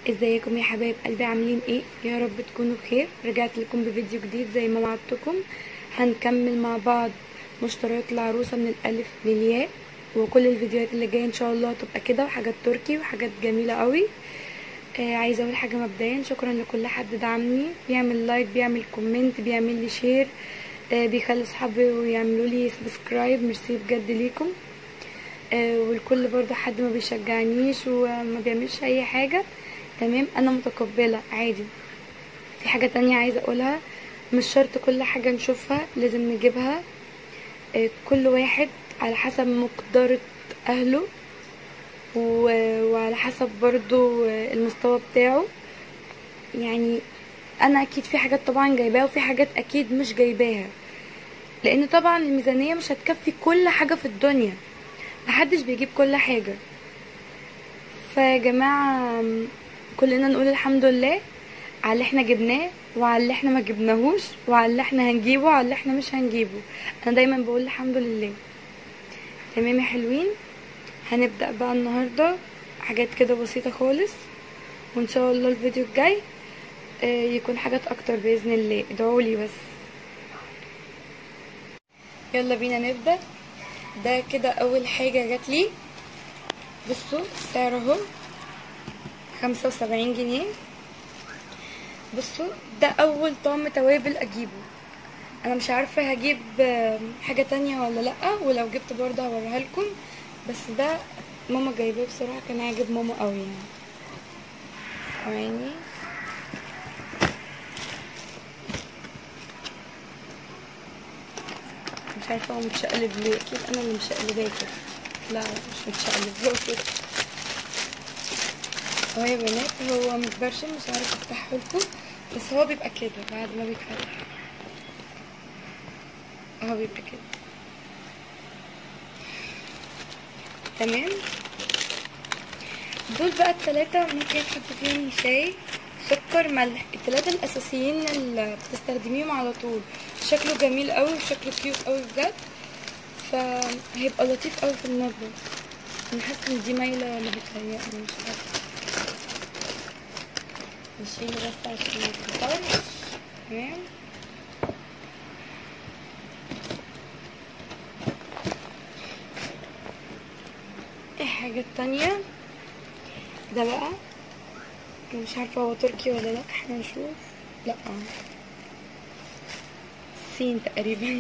ازيكم يا حبايب قلبي عاملين ايه يا رب تكونوا بخير رجعت لكم بفيديو جديد زي ما وعدتكم هنكمل مع بعض مشتريات العروسه من الالف للياء وكل الفيديوهات اللي جايه ان شاء الله تبقى كده وحاجات تركي وحاجات جميله قوي آه عايزه اقول حاجه مبدئيا شكرا لكل حد دعمني بيعمل لايك بيعمل كومنت بيعمل لي شير آه بيخلي صحابي ويعملوا لي سبسكرايب ميرسي بجد ليكم آه والكل برضه حد ما بيشجعنيش وما بيعملش اي حاجه تمام انا متقبله عادي في حاجه تانية عايزه اقولها مش شرط كل حاجه نشوفها لازم نجيبها آه كل واحد على حسب مقدرة اهله وعلى حسب برضو المستوى بتاعه يعني انا اكيد في حاجات طبعا جايباها وفي حاجات اكيد مش جايباها لان طبعا الميزانيه مش هتكفي كل حاجه في الدنيا محدش بيجيب كل حاجه فيا جماعه كلنا نقول الحمد لله على اللي احنا جبناه وعلى اللي احنا ما جبناهوش وعلى اللي احنا هنجيبه وعلى اللي احنا مش هنجيبه انا دايما بقول الحمد لله تمام يا حلوين هنبدأ بقى النهاردة حاجات كده بسيطة خالص وان شاء الله الفيديو الجاي يكون حاجات اكتر بإذن الله ادعولي بس يلا بينا نبدأ ده كده اول حاجة جات لي بصوا السعر اهو خمسة وسبعين جنيه بصوا ده اول طعم توابل اجيبه انا مش عارفه هجيب حاجه تانية ولا لا ولو جبت برضه هوريها لكم بس ده ماما جايباه بصراحه كان عاجب ماما قوي يعني ثواني مش عارفه هو متشقلب ليه اكيد انا اللي مشقلباه كده لا مش متشقلب هو كده اهو يا بنات هو متبرشم مش عارفه افتحه لكم بس هو بيبقى كده بعد ما بيتفتح اهو بيبقى كده تمام دول بقى التلاتة ممكن تحط فيهم شاي سكر ملح التلاتة الاساسيين اللي بتستخدميهم على طول شكله جميل قوي وشكله كيوت قوي بجد فهيبقى لطيف قوي في المطبخ انا حاسه ان دي مايله ولا بتهيألي مش عارفه نشيل بس عشان ما تتطرش تمام الحاجة التانية ده بقى مش عارفة هو تركي ولا لا احنا نشوف لا الصين تقريبا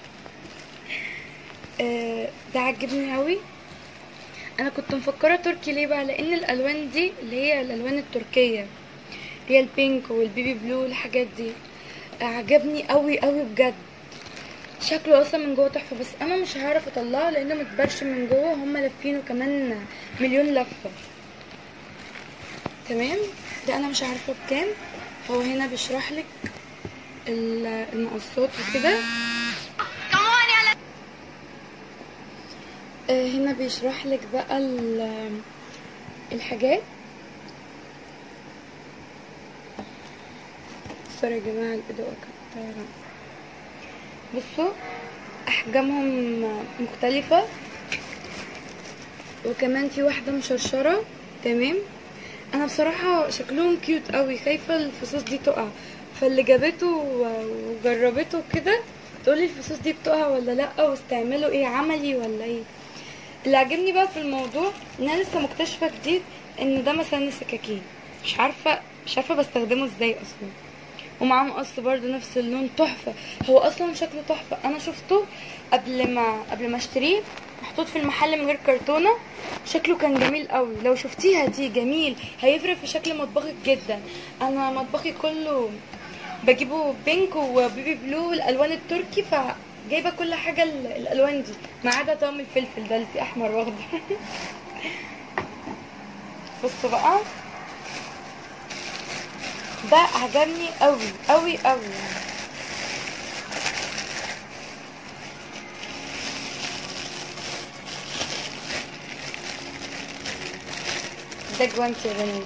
ده عجبني اوي انا كنت مفكرة تركي ليه بقى لان الالوان دي اللي هي الالوان التركية اللي هي البينك والبيبي بلو والحاجات دي عجبني قوي قوي بجد شكله اصلا من جوه تحفه بس انا مش هعرف اطلعه لانه متبرشم من جوه هما لافينه كمان مليون لفه تمام ده انا مش عارفه بكام هو هنا بيشرح لك المقصات وكده آه هنا بيشرح لك بقى الحاجات سوري يا جماعه الاضاءه كانت بصوا احجامهم مختلفة وكمان في واحدة مشرشرة تمام انا بصراحة شكلهم كيوت قوي خايفة الفصوص دي تقع فاللي جابته وجربته كده تقولي الفصوص دي بتقع ولا لا واستعملوا ايه عملي ولا ايه اللي عجبني بقى في الموضوع ان انا لسه مكتشفة جديد ان ده مثلا السكاكين مش عارفة مش عارفة بستخدمه ازاي اصلا ومعاه مقص برضه نفس اللون تحفه هو اصلا شكله تحفه انا شفته قبل ما قبل ما اشتريه محطوط في المحل من غير كرتونه شكله كان جميل قوي لو شفتيه هاتيه جميل هيفرق في شكل مطبخك جدا انا مطبخي كله بجيبه بينك وبيبي بلو الالوان التركي فجايبه كل حاجه الالوان دي ما عدا طعم الفلفل ده اللي فيه احمر واخضر بصوا بقى ده عجبني قوي قوي قوي ده جوانتي يا بنات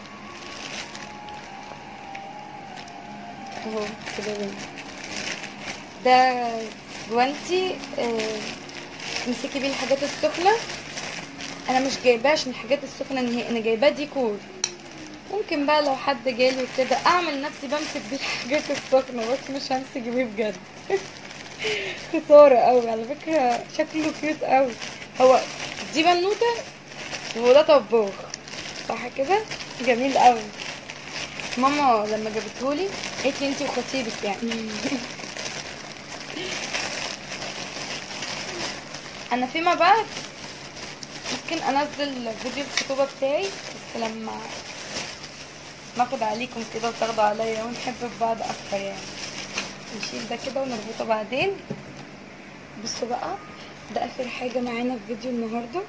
اهو كده بنت ده جوانتي آه تمسكي بيه الحاجات السخنه انا مش جايباه عشان الحاجات السخنه نهائي انا جايباه ديكور ممكن بقى لو حد جالي كده اعمل نفسي بمسك بيه الحاجات السخنه بس مش همسك بيه بجد خساره قوي على فكره شكله كيوت قوي هو دي بنوته وده طباخ صح كده جميل قوي ماما لما جابتهولي قالت لي انتي وخطيبك يعني انا فيما بعد ممكن انزل فيديو الخطوبه بتاعي بس لما ناخد عليكم كده وتاخدوا عليا ونحب في بعض اكتر يعني نشيل ده كده ونربطه بعدين بصوا بقى ده اخر حاجه معانا في فيديو النهارده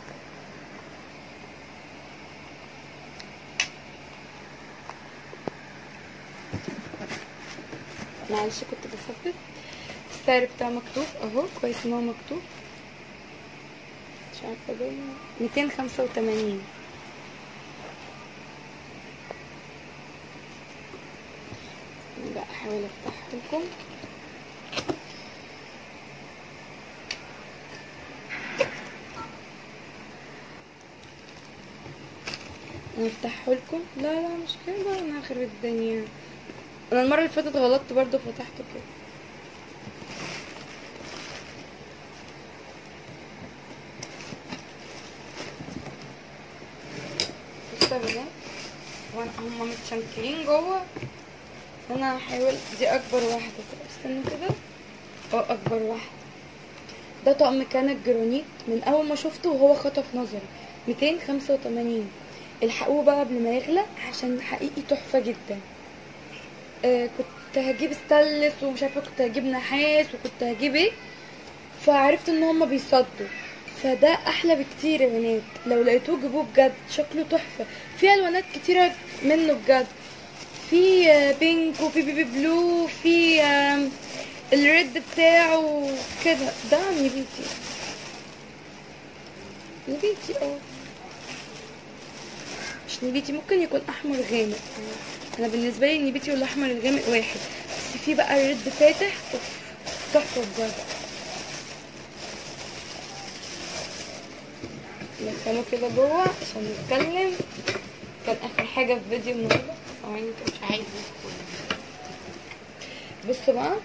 معلش كنت بثبت السعر بتاعه مكتوب اهو كويس ان هو مكتوب مش عارفه باين 285 بقى احاول افتحه لكم انا افتحه لكم لا لا مش كده انا اخر الدنيا انا المره اللي فاتت غلطت برضو فتحته كده بصوا يا بنات وانا هما متشنكلين جوه انا هحاول دي اكبر واحده كده استنوا كده اه اكبر واحده ده طقم كان الجرانيت من اول ما شفته وهو خطف نظري 285 الحقوه بقى قبل ما يغلى عشان حقيقي تحفه جدا آه كنت هجيب ستانلس ومش عارفه كنت هجيب نحاس وكنت هجيب ايه فعرفت ان هما بيصدوا فده احلى بكتير يا بنات لو لقيتوه جيبوه بجد شكله تحفه في الوانات كتيره منه بجد في آه، بينك وفي بيبي بلو في آم، الريد بتاعه كده ده نبيتي نبيتي اه مش نبيتي ممكن يكون احمر غامق انا بالنسبه لي النبيتي والاحمر الغامق واحد بس في بقى الريد فاتح اوف تحفه بجد ندخله كده جوه عشان نتكلم كان اخر حاجه في فيديو النهارده ثواني كده مش عايزه بصوا بقى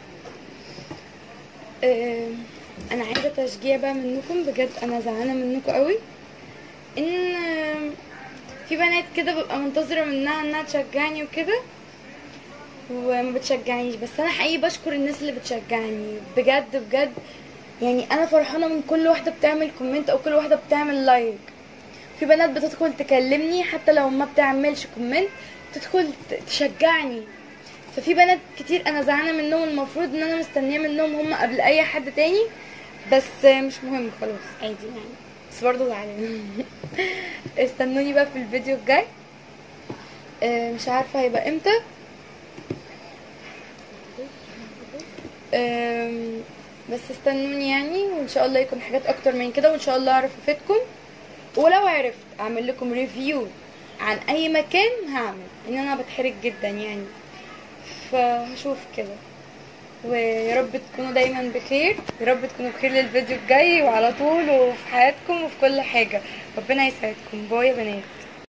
آه انا عايزه تشجيع بقى منكم بجد انا زعلانه منكم قوي ان آه، في بنات كده ببقى منتظره منها انها تشجعني وكده وما بتشجعنيش بس انا حقيقي بشكر الناس اللي بتشجعني بجد بجد يعني انا فرحانه من كل واحده بتعمل كومنت او كل واحده بتعمل لايك في بنات بتدخل تكلمني حتى لو ما بتعملش كومنت تدخل ت- تشجعني ففي بنات كتير انا زعلانه منهم المفروض ان انا مستنيه منهم هم قبل اي حد تاني بس مش مهم خلاص عادي يعني بس برضه زعلانه استنوني بقى في الفيديو الجاي آه، مش عارفه هيبقى امتى آم، بس استنوني يعني وان شاء الله يكون حاجات اكتر من كده وان شاء الله اعرف افيدكم ولو عرفت اعمل لكم ريفيو عن اي مكان هعمل ان انا بتحرج جدا يعني فهشوف كده ويا رب تكونوا دايما بخير يا رب تكونوا بخير للفيديو الجاي وعلى طول وفي حياتكم وفي كل حاجة ربنا يسعدكم باي يا بنات